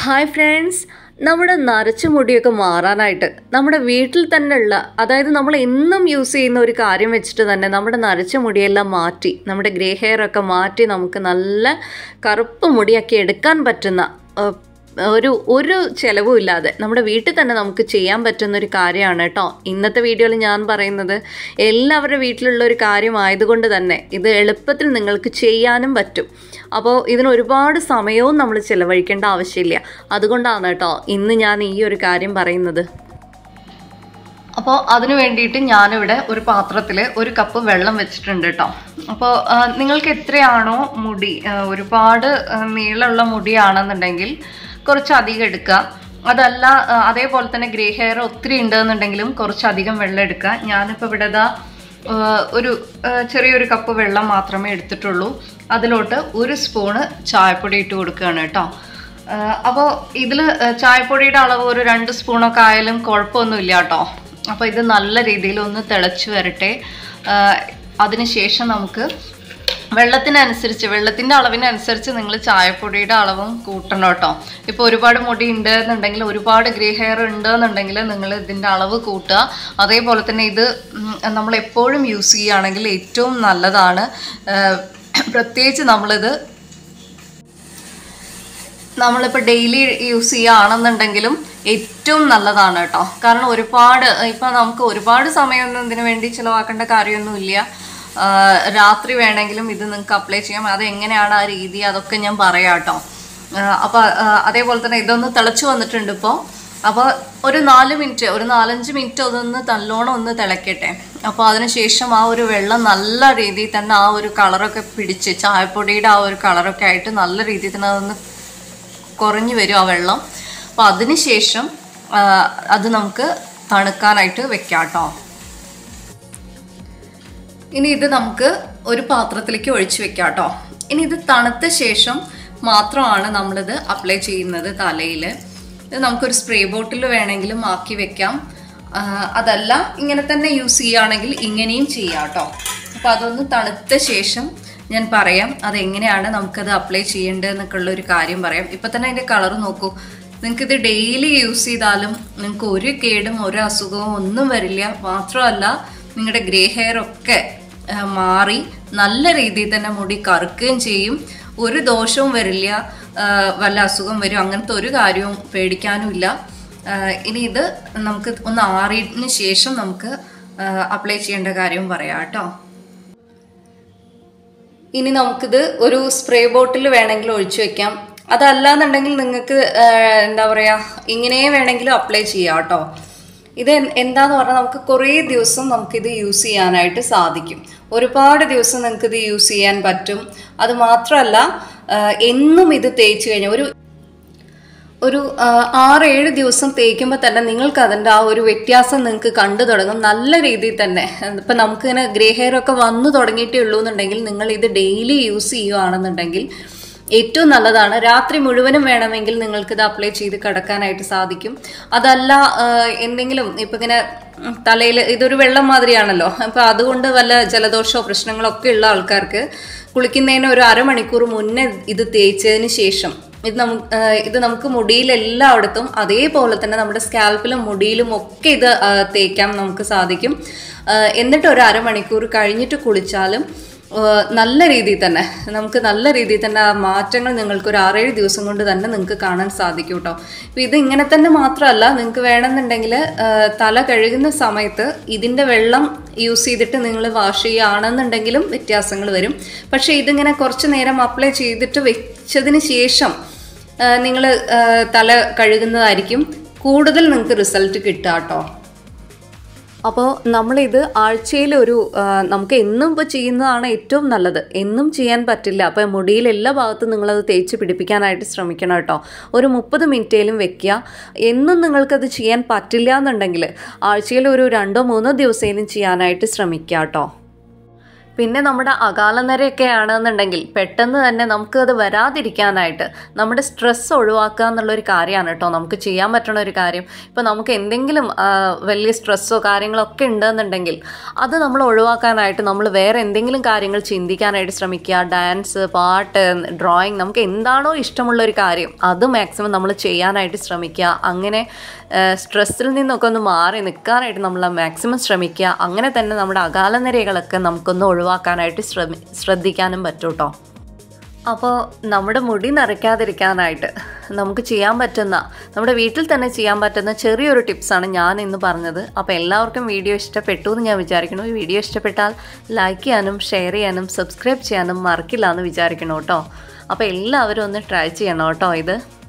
hi friends നമ്മുടെ നരച്ച മുടിയൊക്കെ മാറാനായിട്ട് നമ്മുടെ വീട്ടിൽ തന്നെ ഉള്ള അതായത് നമ്മൾ എന്നും യൂസ് ചെയ്യുന്ന ഒരു കാര്യം വെച്ചിട്ട് തന്നെ നമ്മുടെ നരച്ച മുടിയെല്ലാം മാറ്റി നമ്മുടെ ഗ്രേ ഹെയർ ഒക്കെ മാറ്റി നമുക്ക് നല്ല കറുപ്പ് മുടിയൊക്കെ എടുക്കാൻ പറ്റുന്ന ഏഹ്, ഒരു ഒരു ചിലവും ഇല്ലാതെ നമ്മുടെ വീട്ടിൽ തന്നെ നമുക്ക് ചെയ്യാൻ പറ്റുന്ന ഒരു കാര്യമാണ് കേട്ടോ ഇന്നത്തെ വീഡിയോയിൽ ഞാൻ പറയുന്നത് എല്ലാവരുടെ വീട്ടിലുള്ള ഒരു കാര്യമായതുകൊണ്ട് തന്നെ ഇത് എളുപ്പത്തിൽ നിങ്ങൾക്ക് ചെയ്യാനും പറ്റും അപ്പോൾ ഇതിന് ഒരുപാട് സമയവും നമ്മൾ ചിലവഴിക്കേണ്ട ആവശ്യമില്ല അതുകൊണ്ടാണ് കേട്ടോ ഇന്ന് ഞാൻ ഈ ഒരു കാര്യം പറയുന്നത് അപ്പോൾ അതിന് വേണ്ടിയിട്ട് ഞാനിവിടെ ഒരു പാത്രത്തിൽ ഒരു കപ്പ് വെള്ളം വെച്ചിട്ടുണ്ട് കേട്ടോ അപ്പോൾ ആ, നിങ്ങൾക്ക് എത്രയാണോ മുടി ആ, ഒരുപാട് ആ, നീളമുള്ള മുടിയാണെന്നുണ്ടെങ്കിൽ കുറച്ചധികം എടുക്കുക അതല്ല ആ, അതേപോലെ തന്നെ ഗ്രേ ഹെയർ ഒത്തിരി ഉണ്ടെന്നുണ്ടെങ്കിലും കുറച്ചധികം വെള്ളം എടുക്കുക ഞാനിപ്പോൾ ഇവിടെ ദാ ആ, ഒരു ആ, ചെറിയൊരു കപ്പ് വെള്ളം മാത്രമേ എടുത്തിട്ടുള്ളൂ അതിലോട്ട് ഒരു സ്പൂണ് ചായപ്പൊടി ഇട്ട് കൊടുക്കുകയാണ് കേട്ടോ അപ്പോൾ ഇതിൽ ചായപ്പൊടിയുടെ അളവ് ഒരു രണ്ട് സ്പൂണൊക്കെ ആയാലും കുഴപ്പമൊന്നുമില്ല കേട്ടോ അപ്പോൾ ഇത് നല്ല രീതിയിൽ ഒന്ന് തിളച്ച് വരട്ടെ അതിനുശേഷം നമുക്ക് വെള്ളത്തിനനുസരിച്ച് വെള്ളത്തിൻ്റെ അളവിനനുസരിച്ച് നിങ്ങൾ ചായപ്പൊടിയുടെ അളവും കൂട്ടണം കേട്ടോ ഇപ്പോൾ ഒരുപാട് മുടി ഉണ്ട് എന്നുണ്ടെങ്കിൽ ഒരുപാട് ഗ്രേ ഹെയർ ഉണ്ട് എന്നുണ്ടെങ്കിൽ നിങ്ങൾ ഇതിൻ്റെ അളവ് കൂട്ടുക അതേപോലെ തന്നെ ഇത് ഉം, നമ്മൾ എപ്പോഴും യൂസ് ചെയ്യുകയാണെങ്കിൽ ഏറ്റവും നല്ലതാണ് ആ, പ്രത്യേകിച്ച് നമ്മളിത് നമ്മളിപ്പോൾ ഡെയിലി യൂസ് ചെയ്യുകയാണെന്നുണ്ടെങ്കിലും ഏറ്റവും നല്ലതാണ് കേട്ടോ കാരണം ഒരുപാട് ഇപ്പം നമുക്ക് ഒരുപാട് സമയമൊന്നും ഇതിനു വേണ്ടി ചിലവാക്കേണ്ട കാര്യമൊന്നുമില്ല ആ, രാത്രി വേണമെങ്കിലും ഇത് നിങ്ങൾക്ക് അപ്ലൈ ചെയ്യാം അത് എങ്ങനെയാണ് ആ രീതി അതൊക്കെ ഞാൻ പറയാം കേട്ടോ അപ്പോൾ അതേപോലെ തന്നെ ഇതൊന്ന് തിളച്ച് വന്നിട്ടുണ്ട് ഇപ്പോൾ അപ്പോൾ ഒരു നാല് മിനിറ്റ് ഒരു നാലഞ്ച് മിനിറ്റ് അതൊന്ന് നല്ലോണം ഒന്ന് തിളക്കട്ടെ അപ്പോൾ അതിനുശേഷം ആ ഒരു വെള്ളം നല്ല രീതിയിൽ തന്നെ ആ ഒരു കളറൊക്കെ പിടിച്ച് ചായപ്പൊടിയുടെ ആ ഒരു കളറൊക്കെ ആയിട്ട് നല്ല രീതിയിൽ തന്നെ അതൊന്ന് കുറഞ്ഞു വരും ആ വെള്ളം അപ്പോൾ അതിന് ശേഷം ആ, അത് നമുക്ക് തണുക്കാനായിട്ട് വെക്കാം കേട്ടോ ഇനി ഇത് നമുക്ക് ഒരു പാത്രത്തിലേക്ക് ഒഴിച്ചു വെക്കാം കേട്ടോ ഇനി ഇത് തണുത്ത ശേഷം മാത്രമാണ് നമ്മളിത് അപ്ലൈ ചെയ്യുന്നത് തലയിൽ ഇത് നമുക്കൊരു സ്പ്രേ ബോട്ടിൽ വേണമെങ്കിലും ആക്കി വെക്കാം ആ, അതല്ല ഇങ്ങനെ തന്നെ യൂസ് ചെയ്യുകയാണെങ്കിൽ ഇങ്ങനെയും ചെയ്യാം കേട്ടോ അപ്പോൾ അതൊന്ന് തണുത്ത ശേഷം ഞാൻ പറയാം അതെങ്ങനെയാണ് നമുക്കത് അപ്ലൈ ചെയ്യേണ്ടതെന്നൊക്കെ ഉള്ള ഒരു കാര്യം പറയാം ഇപ്പം തന്നെ അതിൻ്റെ കളർ നോക്കൂ നിങ്ങൾക്കിത് ഡെയിലി യൂസ് ചെയ്താലും നിങ്ങൾക്ക് ഒരു കേടും ഒരു അസുഖവും ഒന്നും വരില്ല മാത്രമല്ല നിങ്ങളുടെ ഗ്രേ ഹെയർ ഒക്കെ ആ, മാറി നല്ല രീതിയിൽ തന്നെ മുടി കറുക്കുകയും ചെയ്യും ഒരു ദോഷവും വരില്ല ആ, വല്ല അസുഖം വരും അങ്ങനത്തെ ഒരു കാര്യവും പേടിക്കാനുമില്ല ആ, ഇനി ഇത് നമുക്ക് ഒന്ന് ആറിയതിന് ശേഷം നമുക്ക് അപ്ലൈ ചെയ്യേണ്ട കാര്യം പറയാം കേട്ടോ ഇനി നമുക്കിത് ഒരു സ്പ്രേ ബോട്ടിൽ വേണമെങ്കിൽ ഒഴിച്ചു വെക്കാം അതല്ലാന്നുണ്ടെങ്കിൽ നിങ്ങൾക്ക് എന്താ പറയുക ഇങ്ങനെ വേണമെങ്കിലും അപ്ലൈ ചെയ്യാം കേട്ടോ ഇത് എൻ- എന്താന്ന് പറഞ്ഞാൽ നമുക്ക് കുറേ ദിവസം നമുക്കിത് യൂസ് ചെയ്യാനായിട്ട് സാധിക്കും ഒരുപാട് ദിവസം നിങ്ങൾക്കിത് യൂസ് ചെയ്യാൻ പറ്റും അത് മാത്രമല്ല ആ, എന്നും ഇത് തേച്ച് കഴിഞ്ഞാൽ ഒരു ഒരു ആ, ആറ് ഏഴ് ദിവസം തേക്കുമ്പോൾ തന്നെ നിങ്ങൾക്ക് അതിൻ്റെ ആ ഒരു വ്യത്യാസം നിങ്ങൾക്ക് കണ്ടു തുടങ്ങും നല്ല രീതിയിൽ തന്നെ ഇപ്പം നമുക്കിങ്ങനെ ഗ്രേ ഹെയർ ഒക്കെ വന്നു തുടങ്ങിയിട്ടേ ഉള്ളൂ എന്നുണ്ടെങ്കിൽ നിങ്ങൾ ഇത് ഡെയിലി യൂസ് ചെയ്യുകയാണെന്നുണ്ടെങ്കിൽ ഏറ്റവും നല്ലതാണ് രാത്രി മുഴുവനും വേണമെങ്കിൽ നിങ്ങൾക്കിത് അപ്ലൈ ചെയ്ത് കിടക്കാനായിട്ട് സാധിക്കും അതല്ല ആ, എന്തെങ്കിലും ഇപ്പം ഇങ്ങനെ തലയിൽ ഇതൊരു വെള്ളം മാതിരിയാണല്ലോ അപ്പം അതുകൊണ്ട് വല്ല ജലദോഷമോ പ്രശ്നങ്ങളോ ഒക്കെ ഉള്ള ആൾക്കാർക്ക് കുളിക്കുന്നതിന് ഒരു അരമണിക്കൂർ മുന്നേ ഇത് തേച്ചതിന് ശേഷം ഇത് നമുക്ക് ഇത് നമുക്ക് മുടിയിൽ എല്ലായിടത്തും അതേപോലെ തന്നെ നമ്മുടെ സ്കാൽപ്പിലും മുടിയിലും ഒക്കെ ഇത് ആ, തേക്കാൻ നമുക്ക് സാധിക്കും ആ, എന്നിട്ട് ഒരു അരമണിക്കൂർ കഴിഞ്ഞിട്ട് കുളിച്ചാലും ആ, നല്ല രീതിയിൽ തന്നെ നമുക്ക് നല്ല രീതിയിൽ തന്നെ ആ മാറ്റങ്ങൾ നിങ്ങൾക്ക് ഒരു ആറേഴ് ദിവസം കൊണ്ട് തന്നെ നിങ്ങൾക്ക് കാണാൻ സാധിക്കും കേട്ടോ അപ്പോൾ ഇത് ഇങ്ങനെ തന്നെ മാത്രമല്ല നിങ്ങൾക്ക് വേണമെന്നുണ്ടെങ്കിൽ ആ, തല കഴുകുന്ന സമയത്ത് ഇതിൻ്റെ വെള്ളം യൂസ് ചെയ്തിട്ട് നിങ്ങൾ വാഷ് ചെയ്യുകയാണെന്നുണ്ടെങ്കിലും വ്യത്യാസങ്ങൾ വരും പക്ഷേ ഇതിങ്ങനെ കുറച്ച് നേരം അപ്ലൈ ചെയ്തിട്ട് വെച്ചതിന് ശേഷം നിങ്ങൾ തല കഴുകുന്നതായിരിക്കും കൂടുതൽ നിങ്ങൾക്ക് റിസൾട്ട് കിട്ടുക കേട്ടോ അപ്പോൾ നമ്മളിത് ആഴ്ചയിൽ ഒരു ആ, നമുക്ക് എന്നും ഇപ്പോൾ ചെയ്യുന്നതാണ് ഏറ്റവും നല്ലത് എന്നും ചെയ്യാൻ പറ്റില്ല അപ്പോൾ മുടിയിൽ എല്ലാ ഭാഗത്തും നിങ്ങളത് തേച്ച് പിടിപ്പിക്കാനായിട്ട് ശ്രമിക്കണം കേട്ടോ ഒരു മുപ്പത് മിനിറ്റേലും വെക്കുക എന്നും നിങ്ങൾക്കത് ചെയ്യാൻ പറ്റില്ല എന്നുണ്ടെങ്കിൽ ആഴ്ചയിൽ ഒരു രണ്ടോ മൂന്നോ ദിവസേലും ചെയ്യാനായിട്ട് ശ്രമിക്കുക കേട്ടോ പിന്നെ നമ്മുടെ അകാലനരയൊക്കെ ആണെന്നുണ്ടെങ്കിൽ പെട്ടെന്ന് തന്നെ നമുക്ക് അത് വരാതിരിക്കാനായിട്ട് നമ്മുടെ സ്ട്രെസ് ഒഴിവാക്കുക എന്നുള്ളൊരു കാര്യമാണ് കേട്ടോ നമുക്ക് ചെയ്യാൻ പറ്റുന്ന ഒരു കാര്യം ഇപ്പോൾ നമുക്ക് എന്തെങ്കിലും ആ, വലിയ സ്ട്രെസ്സോ കാര്യങ്ങളൊക്കെ ഉണ്ടെന്നുണ്ടെങ്കിൽ അത് നമ്മൾ ഒഴിവാക്കാനായിട്ട് നമ്മൾ വേറെ എന്തെങ്കിലും കാര്യങ്ങൾ ചിന്തിക്കാനായിട്ട് ശ്രമിക്കുക ഡാൻസ് പാട്ട് ഡ്രോയിങ് നമുക്ക് എന്താണോ ഇഷ്ടമുള്ള ഒരു കാര്യം അത് മാക്സിമം നമ്മൾ ചെയ്യാനായിട്ട് ശ്രമിക്കുക അങ്ങനെ സ്ട്രെസ്സിൽ നിന്നൊക്കെ ഒന്ന് മാറി നിൽക്കാനായിട്ട് നമ്മൾ മാക്സിമം ശ്രമിക്കുക അങ്ങനെ തന്നെ നമ്മുടെ അകാലനിരകളൊക്കെ നമുക്കൊന്ന് ഒഴിവാക്കാനായിട്ട് ശ്രമി ശ്രദ്ധിക്കാനും പറ്റും കേട്ടോ അപ്പോൾ നമ്മുടെ മുടി നരയ്ക്കാതിരിക്കാനായിട്ട് നമുക്ക് ചെയ്യാൻ പറ്റുന്ന നമ്മുടെ വീട്ടിൽ തന്നെ ചെയ്യാൻ പറ്റുന്ന ചെറിയൊരു ടിപ്സാണ് ഞാൻ ഇന്ന് പറഞ്ഞത് അപ്പോൾ എല്ലാവർക്കും വീഡിയോ ഇഷ്ടപ്പെട്ടു എന്ന് ഞാൻ വിചാരിക്കുന്നു ഈ വീഡിയോ ഇഷ്ടപ്പെട്ടാൽ ലൈക്ക് ചെയ്യാനും ഷെയർ ചെയ്യാനും സബ്സ്ക്രൈബ് ചെയ്യാനും മറക്കില്ല എന്ന് വിചാരിക്കണം കേട്ടോ അപ്പോൾ എല്ലാവരും ഒന്ന് ട്രൈ ചെയ്യണം കേട്ടോ ഇത്